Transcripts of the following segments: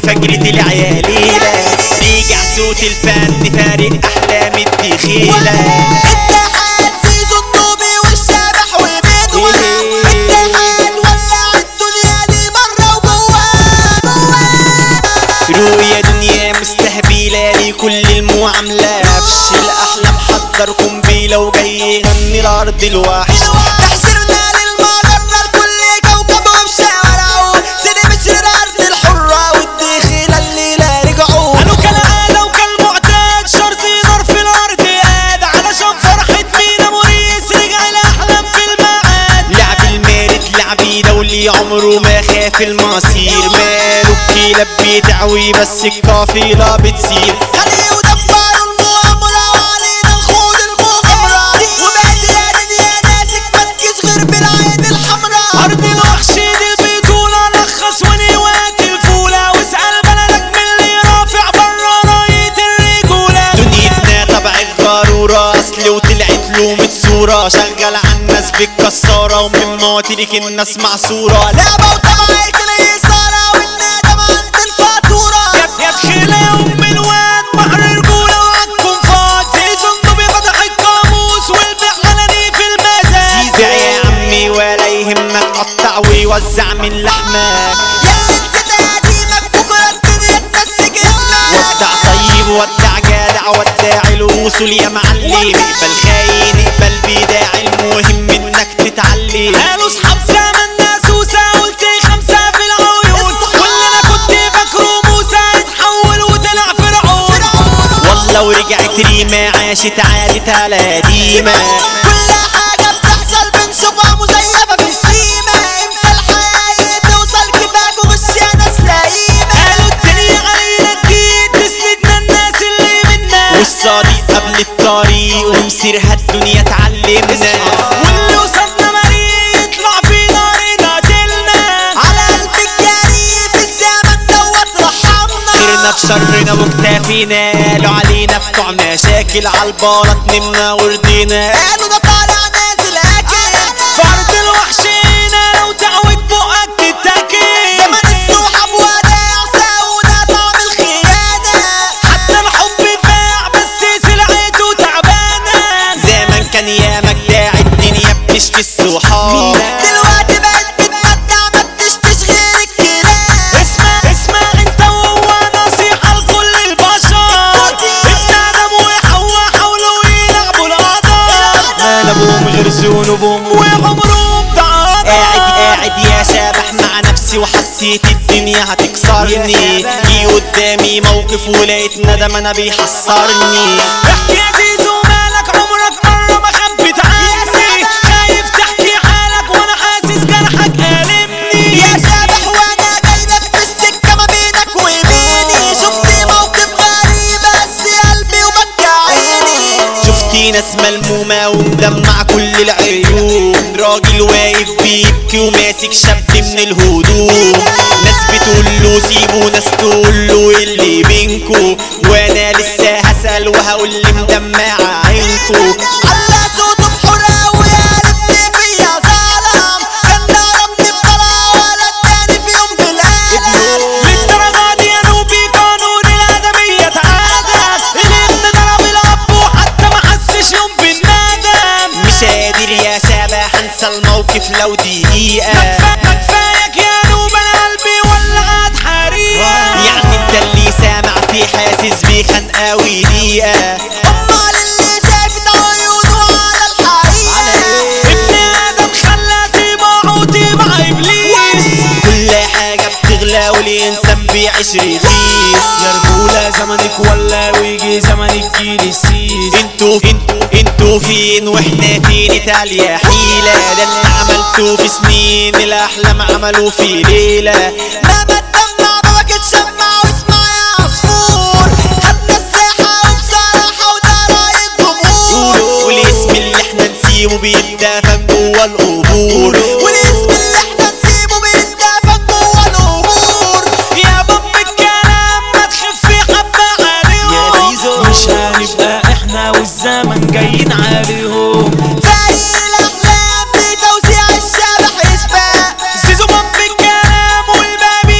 فجرة العياليلة رجع صوت الفن فارق احلام الدخيلة اتحاد زيزو النوبي والشبح وبدوة اتحاد ولع الدنيا دي بره وجوه رؤيا دنيا مستهبيلة لكل المعاملة فش الأحلام حضر قنبلة وجاي يغني الأرض الوحش تحسرنا للمجرة لكل كوكب وبشوارعه سيدي بشر الأرض الحرة والدخيلة الليلة رجعوا قالوا كالعادة وكالمعتاد شرطي نار في الأرض قاد علشان فرحة مينا موريس رجع الأحلام في الميعاد لعب المارد لعبي دولي عمره ما خاف المصير ماله الكلاب بيدعوي بس القافلة بتسير خليه ودبروا المؤامرة وعلينا نخوض المغامرة وبعد يا دنيا ناسك مركز غير بالعين الحمراء أرض الوحش دي البطولة لخص ونوات الفولة واسأل بلدك من اللي رافع برا راية الرجولة دنيتنا طبع الضرورة أصل وطلعت له متصورة شغل عالناس بالكسارة ومن مواتيرك الناس معصورة لا لعبة وطبعت الإثارة والندم عند الفاتورة يا تخيل يا أم الواد بحر رجولة وعندكم فاض زيزو النوبي فتح القاموس والبحلاني في المزاد زيزة يا عمي ولا يهمك قطع ويوزع من لحمك يا انت قديمك بكرة الدنيا تمسك اسمك ودع طيب ودع جدع ودع الوصول يا معلم اقبل خاين اقبل بداع المهم انك تتعلم قالوا اصحاب زمن ناس وساولت خمسة في العيون واللي انا كنت فاكره موسى اتحول وطلع فرعون والله ورجعت ريما عاشت عادت على قديمة كل حاجة بتحصل بنشوفها مزيفة في السيمة امتى الحقايق توصل كفاك وغش يا ناس لايمة قالوا الدنيا علينا جديد تسندنا الناس اللي منا والصديق قبل الطريق ومسيرها الدنيا تعلمنا واللي وصلنا مريء يطلع في نارنا دلنا على قلب الجري في الزمن دوت رحمنا خيرنا في شرنا وكتافينا قالوا علينا بتوع مشاكل عالبلاط نمنا ورضينا قالوا ده طالع نازل اكل فرد الوحش هنا لو تعوج بقك تتاكل زمن الصحاب وداع ساونا طعم الخيانة حتى الحب اتباع بس سلعته تعبانة زمان كان ياما جداع الدنيا بتشكي الصحاب دلوقتي بقت بتمتع ما بتشتش غير الكلام اسمع اسمع انت وهو نصيحة لكل البشر ابن ادم وحواء حاولوا يلعبوا القدر غلبهم غير ذنوبهم وعمرهم قاعد تعاطى قاعد يا شبح مع نفسي وحسيت الدنيا هتكسرني جي قدامي موقف ولقيت ندم انا بيحصرني احكي يا زيزو مالك عمرك مرة ما خبت عني خايف تحكي حالك وانا حاسس جرحك قاربني يا شبح وانا جاي لك في السكة ما بينك وبيني شفت موقف غريب بس قلبي وبكى عيني شفتي ناس ملمومة ومدمع كل العيون راجل واقف بيبكي وماسك شاب من الهدوم ناس بتقول له سيبه ناس تقول له اللي بينكو وانا لسه هسأل وهقول لي مدمعة عينكو على صوته بحرقة ويا ريتني فيا ظلم كان ضربني بطلعة ولا اداني في يوم بالقلم للدرجة دي يا نوبي قانون الآدمية تعادى الابن ضرب الأب وحتى ما حسش يوم بالندم مش قادر يا شبح انسى الموقف لو دقيقة ما كفايك يا نوب أنا قلبي ولعت حريقة يعني انت اللي سامع في حاسس بخنقة ودقيقة امال اللي شافت عيونه على الحقيقة ابن آدم خلى طباعه طبع إبليس كل حاجة بتغلى والإنسان بيعيش رخيص يا رجولة زمنك ولا ويجي زمنك يجي السيس انتوا انتوا انتوا فين واحنا فين ايطاليا حيلة ده اللي عملته في سنين الأحلام عملوا في ليلة مهما تدمع بابك تشمع واسمع يا عصفور خدنا الساحة وبصراحة وده رأي الجمهور قولوا الاسم اللي احنا نسيبه بيتدفن جوه القبور والاسم اللي احنا نسيبه بيتدفن جوه القبور يا باب الكلام ما تخفي حبة عليهم مش هنبقى احنا والزمن جايين عليهم فريق الأحلام بتوزيع الشبح يشبه زيزو باب الكلام والباب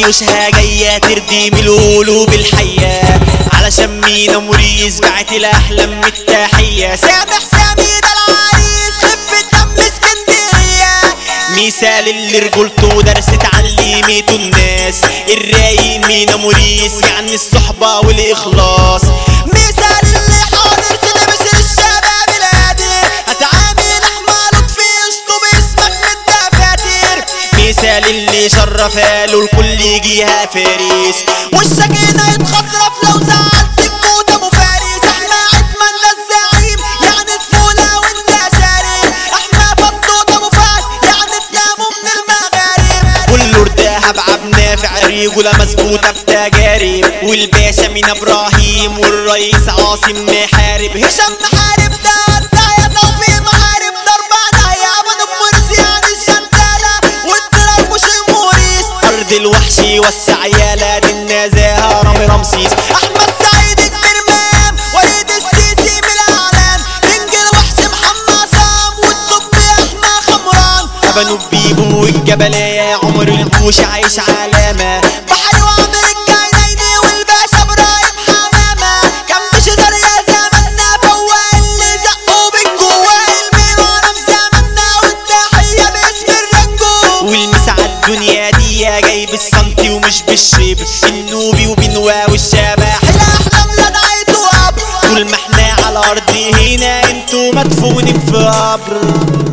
وشها جاية تردي من القلوب الحية علشان مينا موريس بعت الأحلام التحية سامح سامي ده العريس خفة دم اسكندرية مثال اللي رجولته درس تعلمته الناس الرايق مينا موريس يعني الصحبة والإخلاص مثال اللي حاضر في لبس الشباب الهادي هتعامل احمالك في اشطب اسمك من الدفاتر مثال اللي شرف قاله الكل جيها فارس والسكينة يتخطرف لو زعلت الجود ابو فارس احنا عتمة الزعيم يعني الفولة والنساري احنا فضوط ابو فهد يعني تناموا من المغارب كله ارتاح بعب نافع رجولة مظبوطة بتجارب والباشا مين ابراهيم والرئيس عاصم محارب هشام محارب ده ده توفيق محارب ضربة ضيع بن مرسي يعني الشنتالة والضرب مش الموريس ارض الوحش وسع يالا دي النزاهة رامي رمسيس احمد سعيد الترمام وليد السيسي من الاعلام كينج الوحش محمد عصام والطب احمد خمران بنو بيبو والجبلية عمر الكوش عايش علامة بحري وعمر الجاينيني والباشا ابراهيم حمامة كان مش غير يا زماننا فوق اللي زقوا من جواه المين وانا في زماننا والتحية باسم الرنجو والمس على الدنيا دي جاي بالسنتي ومش بالشبر النوبي وبنوا والشبح الاحلام لدعيته اب طول ما احنا على ارض هنا انتوا مدفونين في قبر